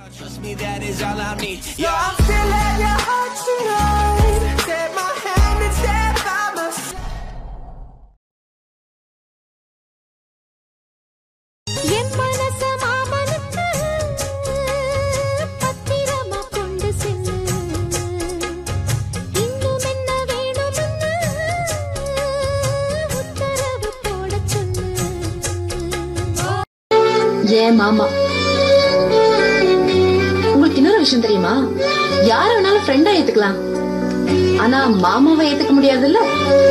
Trust me, that is all I need. So I'm still at your heart tonight. Take my hand and stand by my side. என் மனச மாமனுக்கு பத்திரமா கொண்டு cell இன்னும் என்ன வேணும்னு உத்தரவு போடச் சொல்லு ஏன் மாமா உங்களுக்கு இன்னொரு விஷயம் தெரியுமா யார வேணாலும் ஃப்ரெண்டா ஏத்துக்கலாம் ஆனா மாமாவை ஏத்துக்க முடியாதுல்ல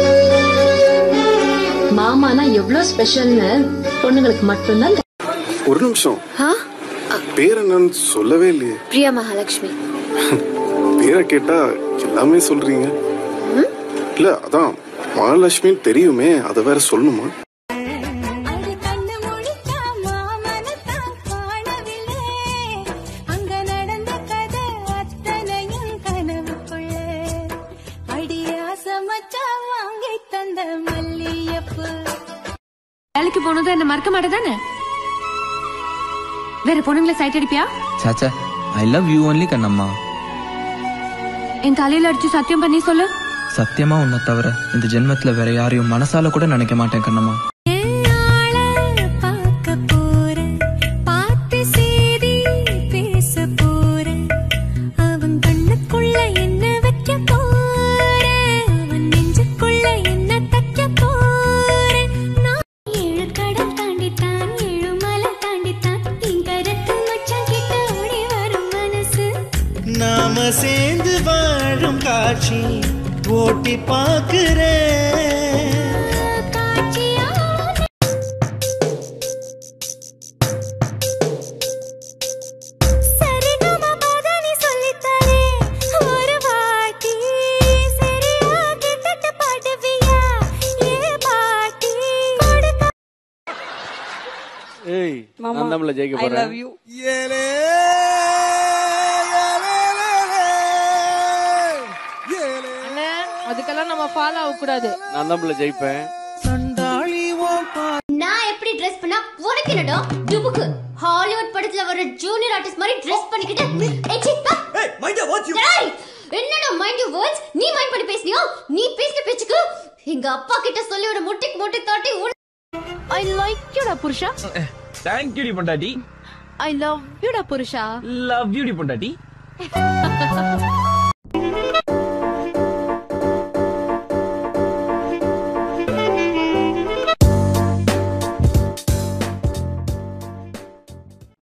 மாமானா எவ்வளவு ஸ்பெஷல்னு பொண்ணுங்களுக்கு மட்டும்தான் தெரியும். ஒரு நிமிஷம் பேர் என்னன்னு சொல்லவே இல்லையே பிரியா மகாலட்சுமி பேரை கேட்டா எல்லாமே சொல்றீங்க இல்ல அதான் மகாலட்சுமின்னு தெரியுமே அதை வேற சொல்லணுமா அடி கண்ணு முழிச்சா மாமனத்தான் காணவில்லை அங்க நடந்த கதை அத்தனையும் கனவுக்குள்ள அடியாச மச்சா வாங்கி தந்த மல்லியப்பு வேலைக்கு போனதும் என்ன மறக்க மாட்டேதானே வேற பொண்ணுங்களை சைட் அடிப்பியா சாச்சா ஐ லவ் யூ ஒன்லி கண்ணம்மா என் தலையில அடிச்சு சத்தியம் பண்ணி சொல்லு சத்தியமா உன்னை தவிர இந்த ஜென்மத்துல வேற யாரையும் மனசால கூட நினைக்க மாட்டேன் கண்ணம்மா பார்க்க போறேன் பார்த்து செய்தி பேச போறேன் அவன் கண்ணுக்குள்ள என்ன வைக்க போறேன் அவன் நெஞ்சுக்குள்ள என்ன தைக்க போறேன் நான் ஏழு கடல் தாண்டித்தான் ஏழு மலை தாண்டித்தான் என் கருத்து மச்சான் கிட்ட ஓடி வரும் மனசு நாம சேர்ந்து வாழும் காட்சி ஓட்டி பார்க்கிறேன் காட்சியா சரிகம பதனி சொல்லித்தரே ஒரு வாட்டி சரியா கிட்டட்டு பாடுவியா ஏ பாட்டி கொடுக்க ஏய் நான் நம்மள ஜெயிக்க போறேன் அதுக்கெல்லாம் நம்ம ஃபாலோ ஆக கூடாது நான் நம்மள ஜெயிப்பேன் நான் எப்படி ட்ரெஸ் பண்ணா உனக்கு என்னடா டுபுக்கு ஹாலிவுட் படத்துல வர ஜூனியர் ஆர்டிஸ்ட் மாதிரி ட்ரெஸ் பண்ணிக்கிட்டு ஏய், சீ, பா. டேய், என்னடா மைண்ட் யூ வேர்ட்ஸ் நீ மைண்ட் பண்ணி பேசுனியா நீ பேசின பேச்சுக்கு எங்க அப்பா கிட்ட சொல்லி ஒரு முட்டிக்கு முட்டி தாட்டி ஐ லைக் யூடா புருஷா தேங்க் யூ பொண்டாட்டி ஐ லவ் யூடா புருஷா லவ் யூ பொண்டாட்டி